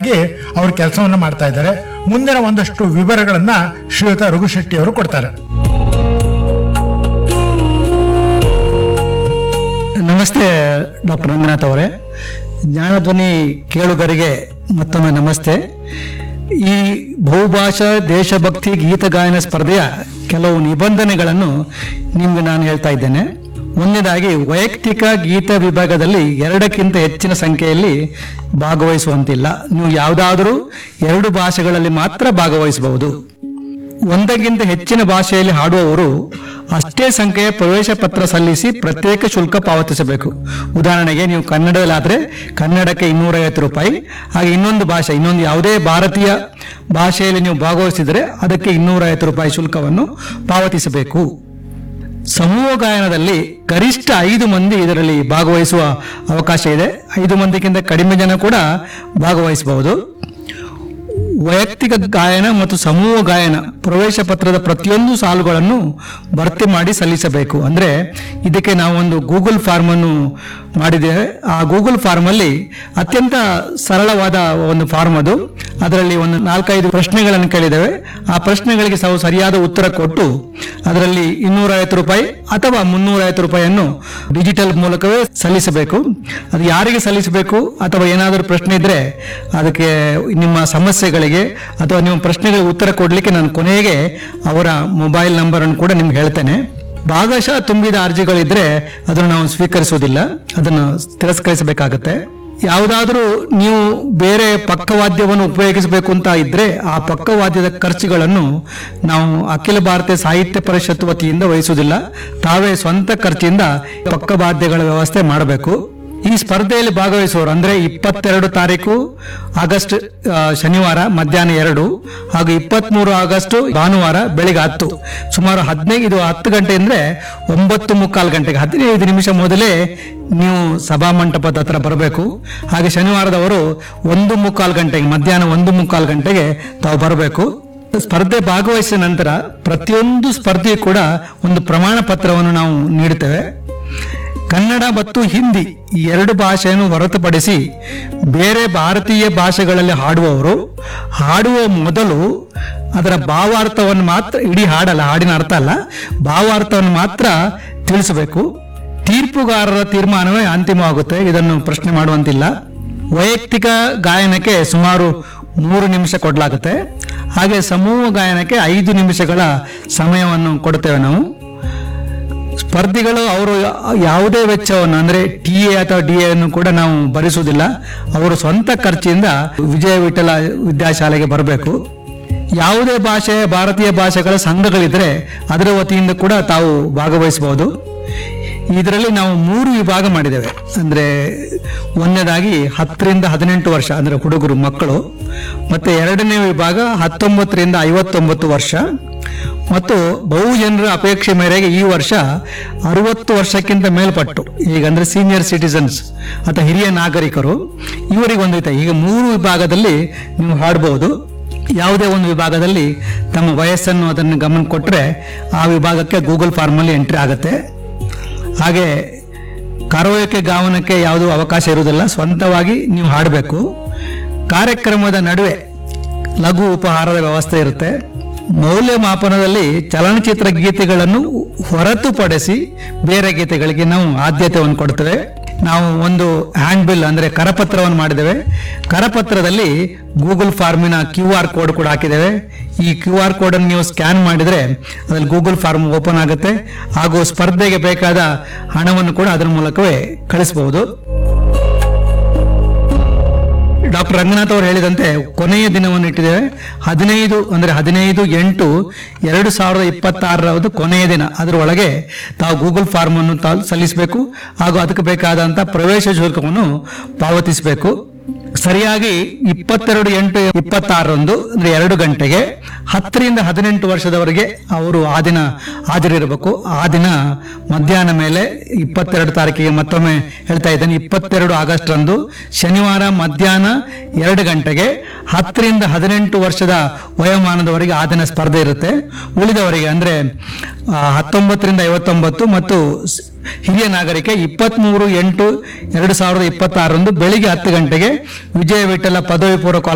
ಆಗಿ ಅವರು ಕೆಲಸವನ್ನ ಮಾಡ್ತಾ ಇದ್ದಾರೆ ಮುಂದಿನ ಒಂದಷ್ಟು ವಿವರಗಳನ್ನ ಶ್ರೀಯುತ ರಘುಶೆಟ್ಟಿ ಅವರು ಕೊಡ್ತಾರೆ ನಮಸ್ತೆ ಡಾಕ್ಟರ್ ರಂಗನಾಥ್ ಅವರೇ ಜ್ಞಾನಧ್ವನಿ ಕೇಳುಗರಿಗೆ ಮತ್ತೊಮ್ಮೆ ನಮಸ್ತೆ ಈ ಬಹುಭಾಷಾ ದೇಶಭಕ್ತಿ ಗೀತಗಾಯನ ಸ್ಪರ್ಧೆಯ ಕೆಲವು ನಿಬಂಧನೆಗಳನ್ನು ನಿಮ್ಗೆ ನಾನು ಹೇಳ್ತಾ ಇದ್ದೇನೆ ಒಂದನೇದಾಗಿ ವೈಯಕ್ತಿಕ ಗೀತ ವಿಭಾಗದಲ್ಲಿ ಎರಡಕ್ಕಿಂತ ಹೆಚ್ಚಿನ ಸಂಖ್ಯೆಯಲ್ಲಿ ಭಾಗವಹಿಸುವಂತಿಲ್ಲ ನೀವು ಯಾವುದಾದರೂ ಎರಡು ಭಾಷೆಗಳಲ್ಲಿ ಮಾತ್ರ ಭಾಗವಹಿಸಬಹುದು ಒಂದಕ್ಕಿಂತ ಹೆಚ್ಚಿನ ಭಾಷೆಯಲ್ಲಿ ಹಾಡುವವರು ಅಷ್ಟೇ ಸಂಖ್ಯೆಯ ಪ್ರವೇಶ ಪತ್ರ ಸಲ್ಲಿಸಿ ಪ್ರತ್ಯೇಕ ಶುಲ್ಕ ಪಾವತಿಸಬೇಕು ಉದಾಹರಣೆಗೆ ನೀವು ಕನ್ನಡದಲ್ಲಾದ್ರೆ ಕನ್ನಡಕ್ಕೆ ಇನ್ನೂರೈವತ್ತು ರೂಪಾಯಿ ಹಾಗೆ ಇನ್ನೊಂದು ಭಾಷೆ ಇನ್ನೊಂದು ಯಾವುದೇ ಭಾರತೀಯ ಭಾಷೆಯಲ್ಲಿ ನೀವು ಭಾಗವಹಿಸಿದರೆ ಅದಕ್ಕೆ ಇನ್ನೂರೈವತ್ತು ರೂಪಾಯಿ ಶುಲ್ಕವನ್ನು ಪಾವತಿಸಬೇಕು ಸಮೂಹ ಗಾಯನದಲ್ಲಿ ಗರಿಷ್ಠ ಐದು ಮಂದಿ ಇದರಲ್ಲಿ ಭಾಗವಹಿಸುವ ಅವಕಾಶ ಇದೆ ಐದು ಮಂದಿಗಿಂತ ಕಡಿಮೆ ಜನ ಕೂಡ ಭಾಗವಹಿಸಬಹುದು ವೈಯಕ್ತಿಕ ಗಾಯನ ಮತ್ತು ಸಮೂಹ ಗಾಯನ ಪ್ರವೇಶ ಪತ್ರದ ಪ್ರತಿಯೊಂದು ಸಾಲುಗಳನ್ನು ಭರ್ತಿ ಮಾಡಿ ಸಲ್ಲಿಸಬೇಕು ಅಂದ್ರೆ ಇದಕ್ಕೆ ನಾವು ಒಂದು ಗೂಗಲ್ ಫಾರ್ಮ್ ಅನ್ನು ಮಾಡಿದ್ದೇವೆ ಆ ಗೂಗಲ್ ಫಾರ್ಮ್ ಅಲ್ಲಿ ಅತ್ಯಂತ ಸರಳವಾದ ಒಂದು ಫಾರ್ಮ್ ಅದು ಅದರಲ್ಲಿ ಒಂದು ನಾಲ್ಕೈದು ಪ್ರಶ್ನೆಗಳನ್ನು ಕೇಳಿದ್ದೇವೆ ಆ ಪ್ರಶ್ನೆಗಳಿಗೆ ನಾವು ಸರಿಯಾದ ಉತ್ತರ ಕೊಟ್ಟು ಅದರಲ್ಲಿ ಇನ್ನೂರೈವತ್ತು ರೂಪಾಯಿ ಅಥವಾ ಮುನ್ನೂರೈವತ್ತು ರೂಪಾಯಿಯನ್ನು ಡಿಜಿಟಲ್ ಮೂಲಕವೇ ಸಲ್ಲಿಸಬೇಕು ಅದು ಯಾರಿಗೆ ಸಲ್ಲಿಸಬೇಕು ಅಥವಾ ಏನಾದರೂ ಪ್ರಶ್ನೆ ಇದ್ರೆ ಅದಕ್ಕೆ ನಿಮ್ಮ ಸಮಸ್ಯೆಗಳಿಗೆ ಅಥವಾ ನಿಮ್ಮ ಪ್ರಶ್ನೆಗಳಿಗೆ ಉತ್ತರ ಕೊಡಲಿಕ್ಕೆ ನಾನು ಕೊನೆಗೆ ಅವರ ಮೊಬೈಲ್ ನಂಬರ್ ಅನ್ನು ಕೂಡ ನಿಮ್ಗೆ ಹೇಳ್ತೇನೆ ಭಾಗಶಃ ತುಂಬಿದ ಅರ್ಜಿಗಳಿದ್ರೆ ಅದನ್ನು ನಾವು ಸ್ವೀಕರಿಸುವುದಿಲ್ಲ ಅದನ್ನು ತಿರಸ್ಕರಿಸಬೇಕಾಗತ್ತೆ ಯಾವುದಾದ್ರೂ ನೀವು ಬೇರೆ ಪಕ್ಕವಾದ್ಯವನ್ನು ಉಪಯೋಗಿಸಬೇಕು ಅಂತ ಇದ್ರೆ ಆ ಪಕ್ಕವಾದ್ಯದ ಖರ್ಚುಗಳನ್ನು ನಾವು ಅಖಿಲ ಭಾರತೀಯ ಸಾಹಿತ್ಯ ಪರಿಷತ್ ವತಿಯಿಂದ ವಹಿಸುವುದಿಲ್ಲ ತಾವೇ ಸ್ವಂತ ಖರ್ಚಿಂದ ಪಕ್ಕವಾದ್ಯಗಳ ವ್ಯವಸ್ಥೆ ಮಾಡಬೇಕು ಈ ಸ್ಪರ್ಧೆಯಲ್ಲಿ ಭಾಗವಹಿಸುವವರು ಅಂದ್ರೆ ಇಪ್ಪತ್ತೆರಡು ತಾರೀಕು ಆಗಸ್ಟ್ ಆ, ಶನಿವಾರ ಮಧ್ಯಾಹ್ನ ಎರಡು ಹಾಗೂ ಇಪ್ಪತ್ಮೂರು ಆಗಸ್ಟ್ ಭಾನುವಾರ ಬೆಳಿಗ್ಗೆ ಹತ್ತು ಸುಮಾರು ಹದಿನೈದು ಇದು ಹತ್ತು ಗಂಟೆ ಅಂದ್ರೆ ಒಂಬತ್ತು ಮುಕ್ಕಾಲು ಗಂಟೆಗೆ ಹದಿನೈದು ನಿಮಿಷ ಮೊದಲೇ ನೀವು ಸಭಾ ಮಂಟಪದ ಹತ್ರ ಬರಬೇಕು ಹಾಗೆ ಶನಿವಾರದವರು ಒಂದು ಮುಕ್ಕಾಲು ಗಂಟೆಗೆ ಮಧ್ಯಾಹ್ನ ಒಂದು ಮುಕ್ಕಾಲು ಗಂಟೆಗೆ ತಾವು ಬರಬೇಕು ಸ್ಪರ್ಧೆ ಭಾಗವಹಿಸಿದ ನಂತರ ಪ್ರತಿಯೊಂದು ಸ್ಪರ್ಧೆಯು ಕೂಡ ಒಂದು ಪ್ರಮಾಣ ಪತ್ರವನ್ನು ನಾವು ನೀಡುತ್ತೇವೆ ಕನ್ನಡ ಮತ್ತು ಹಿಂದಿ ಈ ಎರಡು ಭಾಷೆಯನ್ನು ಹೊರತುಪಡಿಸಿ ಬೇರೆ ಭಾರತೀಯ ಭಾಷೆಗಳಲ್ಲಿ ಹಾಡುವವರು ಹಾಡುವ ಮೊದಲು ಅದರ ಭಾವಾರ್ಥವನ್ನು ಮಾತ್ರ ಇಡೀ ಹಾಡಲ್ಲ ಹಾಡಿನ ಅರ್ಥ ಅಲ್ಲ ಭಾವಾರ್ಥವನ್ನು ಮಾತ್ರ ತಿಳಿಸಬೇಕು ತೀರ್ಪುಗಾರರ ತೀರ್ಮಾನವೇ ಅಂತಿಮವಾಗುತ್ತೆ ಇದನ್ನು ಪ್ರಶ್ನೆ ಮಾಡುವಂತಿಲ್ಲ ವೈಯಕ್ತಿಕ ಗಾಯನಕ್ಕೆ ಸುಮಾರು ಮೂರು ನಿಮಿಷ ಕೊಡಲಾಗುತ್ತೆ ಹಾಗೆ ಸಮೂಹ ಗಾಯನಕ್ಕೆ ಐದು ನಿಮಿಷಗಳ ಸಮಯವನ್ನು ಕೊಡ್ತೇವೆ ನಾವು ಸ್ಪರ್ಧಿಗಳು ಅವರು ಯಾವುದೇ ವೆಚ್ಚವನ್ನು ಅಂದ್ರೆ ಟಿ ಎ ಅಥವಾ ಡಿ ಅನ್ನು ಕೂಡ ನಾವು ಭರಿಸುವುದಿಲ್ಲ ಅವರು ಸ್ವಂತ ಖರ್ಚಿಂದ ವಿಜಯ ವಿಠಲ ವಿದ್ಯಾಶಾಲೆಗೆ ಬರಬೇಕು ಯಾವುದೇ ಭಾಷೆ ಭಾರತೀಯ ಭಾಷೆಗಳ ಸಂಘಗಳಿದ್ರೆ ಅದರ ವತಿಯಿಂದ ಕೂಡ ತಾವು ಭಾಗವಹಿಸಬಹುದು ಇದರಲ್ಲಿ ನಾವು ಮೂರು ವಿಭಾಗ ಮಾಡಿದ್ದೇವೆ ಅಂದ್ರೆ ಒಂದನೇದಾಗಿ ಹತ್ತರಿಂದ ಹದಿನೆಂಟು ವರ್ಷ ಅಂದ್ರೆ ಹುಡುಗರು ಮಕ್ಕಳು ಮತ್ತೆ ಎರಡನೇ ವಿಭಾಗ ಹತ್ತೊಂಬತ್ತರಿಂದ ಐವತ್ತೊಂಬತ್ತು ವರ್ಷ ಮತ್ತು ಬಹು ಜನರ ಅಪೇಕ್ಷೆ ಮೇರೆಗೆ ಈ ವರ್ಷ ಅರವತ್ತು ವರ್ಷಕ್ಕಿಂತ ಮೇಲ್ಪಟ್ಟು ಈಗ ಅಂದ್ರೆ ಸೀನಿಯರ್ ಸಿಟಿಸನ್ಸ್ ಅಥವಾ ಹಿರಿಯ ನಾಗರಿಕರು ಇವರಿಗೆ ಒಂದೈತೆ ಈಗ ಮೂರು ವಿಭಾಗದಲ್ಲಿ ನೀವು ಹಾಡಬಹುದು ಯಾವುದೇ ಒಂದು ವಿಭಾಗದಲ್ಲಿ ತಮ್ಮ ವಯಸ್ಸನ್ನು ಅದನ್ನು ಗಮನ ಕೊಟ್ಟರೆ ಆ ವಿಭಾಗಕ್ಕೆ ಗೂಗಲ್ ಫಾರ್ಮಲ್ಲಿ ಎಂಟ್ರಿ ಆಗುತ್ತೆ ಹಾಗೆ ಕರೋಯಕ್ಕೆ ಗಾವನಕ್ಕೆ ಯಾವುದೂ ಅವಕಾಶ ಇರುವುದಿಲ್ಲ ಸ್ವಂತವಾಗಿ ನೀವು ಹಾಡಬೇಕು ಕಾರ್ಯಕ್ರಮದ ನಡುವೆ ಲಘು ಉಪಹಾರದ ವ್ಯವಸ್ಥೆ ಇರುತ್ತೆ ಮೌಲ್ಯಮಾಪನದಲ್ಲಿ ಚಲನಚಿತ್ರ ಗೀತೆಗಳನ್ನು ಹೊರತುಪಡಿಸಿ ಬೇರೆ ಗೀತೆಗಳಿಗೆ ನಾವು ಆದ್ಯತೆಯನ್ನು ಕೊಡ್ತೇವೆ ನಾವು ಒಂದು ಹ್ಯಾಂಡ್ ಬಿಲ್ ಅಂದ್ರೆ ಕರಪತ್ರವನ್ನು ಮಾಡಿದ್ದೇವೆ ಕರಪತ್ರದಲ್ಲಿ ಗೂಗಲ್ ಫಾರ್ಮಿನ ಕ್ಯೂ ಆರ್ ಕೋಡ್ ಕೂಡ ಹಾಕಿದ್ದೇವೆ ಈ ಕ್ಯೂ ಆರ್ ಕೋಡ್ ಅನ್ನು ನೀವು ಸ್ಕ್ಯಾನ್ ಮಾಡಿದ್ರೆ ಅದ್ರಲ್ಲಿ ಗೂಗಲ್ ಫಾರ್ಮ್ ಓಪನ್ ಆಗುತ್ತೆ ಹಾಗೂ ಸ್ಪರ್ಧೆಗೆ ಬೇಕಾದ ಹಣವನ್ನು ಕೂಡ ಅದರ ಮೂಲಕವೇ ಕಳಿಸಬಹುದು ಡಾಕ್ಟರ್ ರಂಗನಾಥ್ ಅವರು ಹೇಳಿದಂತೆ ಕೊನೆಯ ದಿನವನ್ನು ಇಟ್ಟಿದ್ದೇವೆ ಹದಿನೈದು ಅಂದ್ರೆ ಹದಿನೈದು ಎಂಟು ಎರಡು ಸಾವಿರದ ಇಪ್ಪತ್ತಾರರದು ಕೊನೆಯ ದಿನ ಅದರ ಒಳಗೆ ತಾವು ಗೂಗಲ್ ಫಾರ್ಮ್ ಅನ್ನು ತಾವು ಸಲ್ಲಿಸಬೇಕು ಹಾಗೂ ಅದಕ್ಕೆ ಬೇಕಾದಂತ ಪ್ರವೇಶ ಶುಲ್ಕವನ್ನು ಪಾವತಿಸಬೇಕು ಸರಿಯಾಗಿ ಇಪ್ಪತ್ತೆರಡು ಎಂಟು ಇಪ್ಪತ್ತಾರರಂದು ಅಂದ್ರೆ ಎರಡು ಗಂಟೆಗೆ ಹತ್ತರಿಂದ ಹದಿನೆಂಟು ವರ್ಷದವರೆಗೆ ಅವರು ಆ ದಿನ ಹಾಜರಿರಬೇಕು ಆ ದಿನ ಮಧ್ಯಾಹ್ನ ಮೇಲೆ ಇಪ್ಪತ್ತೆರಡು ತಾರೀಕಿಗೆ ಮತ್ತೊಮ್ಮೆ ಹೇಳ್ತಾ ಇದ್ದೇನೆ ಇಪ್ಪತ್ತೆರಡು ಆಗಸ್ಟ್ ರಂದು ಶನಿವಾರ ಮಧ್ಯಾಹ್ನ ಎರಡು ಗಂಟೆಗೆ ಹತ್ತರಿಂದ ಹದಿನೆಂಟು ವರ್ಷದ ವಯೋಮಾನದವರೆಗೆ ಆ ದಿನ ಸ್ಪರ್ಧೆ ಇರುತ್ತೆ ಉಳಿದವರಿಗೆ ಅಂದ್ರೆ ಆ, ಹತ್ತೊಂಬತ್ತರಿಂದ ಐವತ್ತೊಂಬತ್ತು ಮತ್ತು ಸ್- ಹಿರಿಯ ನಾಗರಿಕ ಇಪ್ಪತ್ಮೂರು ಎಂಟು ಎರಡು ಸಾವಿರದ ಇಪ್ಪತ್ತಾರರಂದು ಬೆಳಿಗ್ಗೆ ಹತ್ತು ಗಂಟೆಗೆ ವಿಜಯ ವಿಠಲ ಪದವಿ ಪೂರ್ವ ಕಾಲೇಜ್